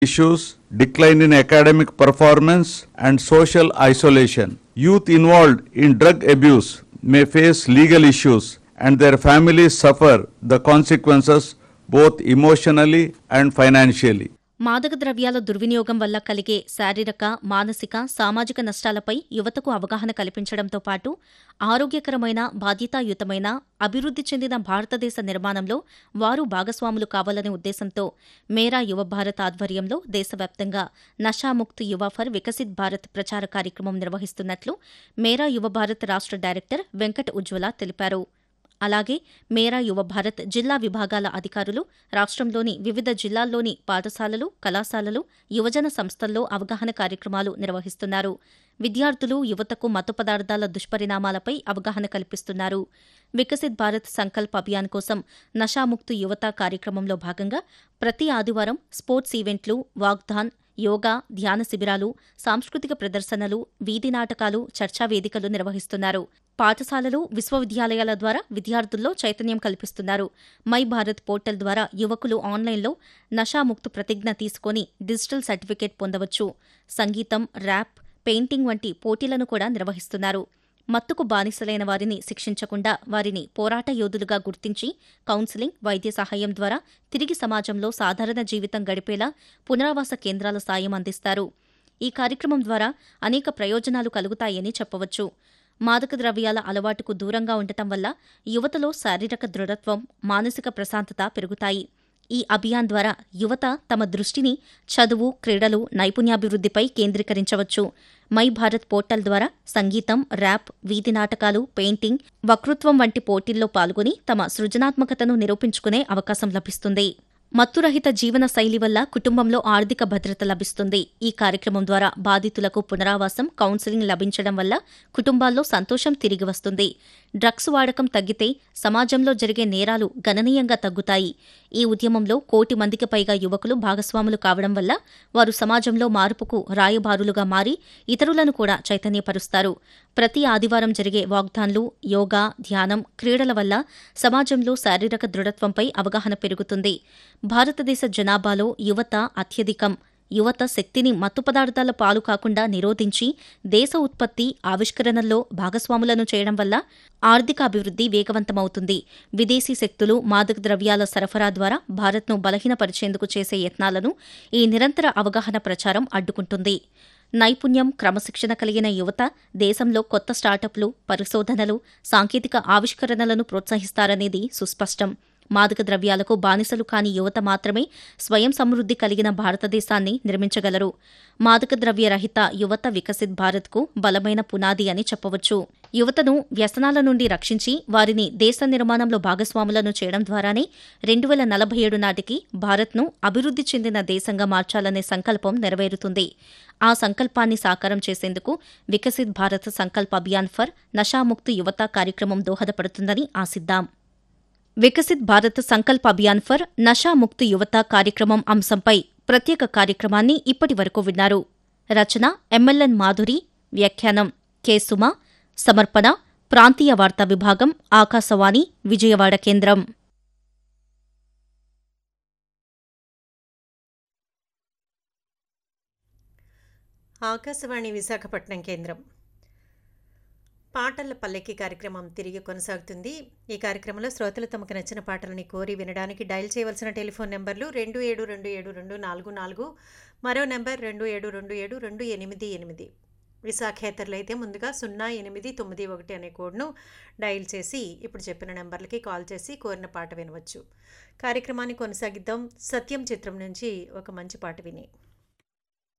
issues, decline in academic performance, and social isolation. Youth involved in drug abuse may face legal issues and their families suffer the consequences both emotionally and financially. మాదక ద్రవ్యాల దుర్వినియోగం వల్ల కలిగే శారీరక మానసిక సామాజిక నష్టాలపై యువతకు అవగాహన కల్పించడంతో పాటు ఆరోగ్యకరమైన బాధ్యతాయుతమైన అభివృద్ధి చెందిన భారతదేశ నిర్మాణంలో వారు భాగస్వాములు కావాలనే ఉద్దేశంతో మేరా యువ భారత్ ఆధ్వర్యంలో దేశవ్యాప్తంగా నషాముక్త్ యువ ఫర్ వికసిత్ భారత్ ప్రచార కార్యక్రమం నిర్వహిస్తున్నట్లు మేరా యువ భారత్ రాష్ట్ర డైరెక్టర్ వెంకట్ ఉజ్వల తెలిపారు అలాగే మేరా యువ భారత్ జిల్లా విభాగాల అధికారులు రాష్ట్రంలోని వివిధ జిల్లాల్లోని పాఠశాలలు కళాశాలలు యువజన సంస్థల్లో అవగాహన కార్యక్రమాలు నిర్వహిస్తున్నారు విద్యార్థులు యువతకు మత్తు పదార్థాల దుష్పరిణామాలపై అవగాహన కల్పిస్తున్నారు వికసిత్ భారత్ సంకల్ప్ అభియాన్ కోసం నషాముక్తు యువత కార్యక్రమంలో భాగంగా ప్రతి ఆదివారం స్పోర్ట్స్ ఈవెంట్లు వాగ్దాన్ యోగా ధ్యాన శిబిరాలు సాంస్కృతిక ప్రదర్శనలు వీధి నాటకాలు చర్చా వేదికలు నిర్వహిస్తున్నారు పాఠశాలలు విశ్వవిద్యాలయాల ద్వారా విద్యార్థుల్లో చైతన్యం కల్పిస్తున్నారు మై భారత్ పోర్టల్ ద్వారా యువకులు ఆన్లైన్లో నషాముక్తు ప్రతిజ్ఞ తీసుకొని డిజిటల్ సర్టిఫికేట్ పొందవచ్చు సంగీతం ర్యాప్ పెయింటింగ్ వంటి పోటీలను కూడా నిర్వహిస్తున్నారు మత్తుకు బానిసలైన వారిని శిక్షించకుండా వారిని పోరాట యోధులుగా గుర్తించి కౌన్సిలింగ్ వైద్య సహాయం ద్వారా తిరిగి సమాజంలో సాధారణ జీవితం గడిపేలా పునరావాస కేంద్రాల సాయం అందిస్తారు ఈ కార్యక్రమం ద్వారా అనేక ప్రయోజనాలు కలుగుతాయని చెప్పవచ్చు మాదక ద్రవ్యాల అలవాటుకు దూరంగా ఉండటం వల్ల యువతలో శారీరక దృఢత్వం మానసిక ప్రశాంతత పెరుగుతాయి ఈ అభియాన్ ద్వారా యువత తమ దృష్టిని చదువు క్రీడలు నైపుణ్యాభివృద్ధిపై కేంద్రీకరించవచ్చు మై భారత్ పోర్టల్ ద్వారా సంగీతం ర్యాప్ వీధి నాటకాలు పెయింటింగ్ వక్తృత్వం వంటి పోటీల్లో పాల్గొని తమ సృజనాత్మకతను నిరూపించుకునే అవకాశం లభిస్తుంది మత్తురహిత జీవన శైలి వల్ల కుటుంబంలో ఆర్థిక భద్రత లభిస్తుంది ఈ కార్యక్రమం ద్వారా బాధితులకు పునరావాసం కౌన్సిలింగ్ లభించడం వల్ల కుటుంబాల్లో సంతోషం తిరిగి వస్తుంది డ్రగ్స్ వాడకం తగ్గితే సమాజంలో జరిగే నేరాలు గణనీయంగా తగ్గుతాయి ఈ ఉద్యమంలో కోటి మందికి పైగా యువకులు భాగస్వాములు కావడం వల్ల వారు సమాజంలో మార్పుకు రాయబారులుగా మారి ఇతరులను కూడా చైతన్యపరుస్తారు ప్రతి ఆదివారం జరిగే వాగ్దాన్లు యోగా ధ్యానం క్రీడల వల్ల సమాజంలో శారీరక దృఢత్వంపై అవగాహన పెరుగుతుంది భారతదేశ జనాభాలో యువత అత్యధికం యువత శక్తిని మత్తు పదార్థాల పాలు కాకుండా నిరోధించి దేశ ఉత్పత్తి ఆవిష్కరణల్లో భాగస్వాములను చేయడం వల్ల ఆర్థిక అభివృద్ధి వేగవంతమవుతుంది విదేశీ శక్తులు మాదక ద్రవ్యాల సరఫరా ద్వారా భారత్ను బలహీనపరిచేందుకు చేసే యత్నాలను ఈ నిరంతర అవగాహన ప్రచారం అడ్డుకుంటుంది నైపుణ్యం క్రమశిక్షణ కలిగిన యువత దేశంలో కొత్త స్టార్టప్లు పరిశోధనలు సాంకేతిక ఆవిష్కరణలను ప్రోత్సహిస్తారనేది సుస్పష్టం మాదక ద్రవ్యాలకు బానిసలు కాని యువత మాత్రమే స్వయం సమృద్ధి కలిగిన భారతదేశాన్ని నిర్మించగలరు మాదక ద్రవ్య రహిత యువత వికసిత్ భారత్కు బలమైన పునాది అని చెప్పవచ్చు యువతను వ్యసనాల నుండి రక్షించి వారిని దేశ నిర్మాణంలో భాగస్వాములను చేయడం ద్వారానే రెండు వేల నలభై ఏడు నాటికి భారత్ను అభివృద్ధి చెందిన దేశంగా మార్చాలనే సంకల్పం నెరవేరుతుంది ఆ సంకల్పాన్ని సాకారం చేసేందుకు వికసిత్ భారత్ సంకల్ప్ అభియాన్ ఫర్ నషాముక్తు యువత కార్యక్రమం దోహదపడుతుందని ఆశిద్దాం వికసిత్ భారత్ సంకల్ప్ అభియాన్ ఫర్ నషాముక్తు యువత కార్యక్రమం అంశంపై ప్రత్యేక కార్యక్రమాన్ని ఇప్పటి వరకు విన్నారు రచన ఎమ్మెల్యన్ మాధురి వ్యాఖ్యానం కె సుమ సమర్పణ ప్రాంతీయ వార్తా విభాగం ఆకాశవాణి విజయవాడ కేంద్రం ఆకాశవాణి విశాఖపట్నం కేంద్రం పాటల పల్లెకి కార్యక్రమం తిరిగి కొనసాగుతుంది ఈ కార్యక్రమంలో శ్రోతలు తమకు నచ్చిన పాటలని కోరి వినడానికి డయల్ చేయవలసిన టెలిఫోన్ నెంబర్లు రెండు ఏడు రెండు ఏడు రెండు నాలుగు నాలుగు మరో నెంబర్ రెండు ఏడు రెండు ఏడు రెండు ఎనిమిది ఎనిమిది విశాఖేతరులు అయితే ముందుగా సున్నా ఎనిమిది తొమ్మిది ఒకటి అనే కోడ్ను డయల్ చేసి ఇప్పుడు చెప్పిన నెంబర్లకి కాల్ చేసి కోరిన పాట వినవచ్చు కార్యక్రమాన్ని కొనసాగిద్దాం సత్యం చిత్రం నుంచి ఒక మంచి పాట విని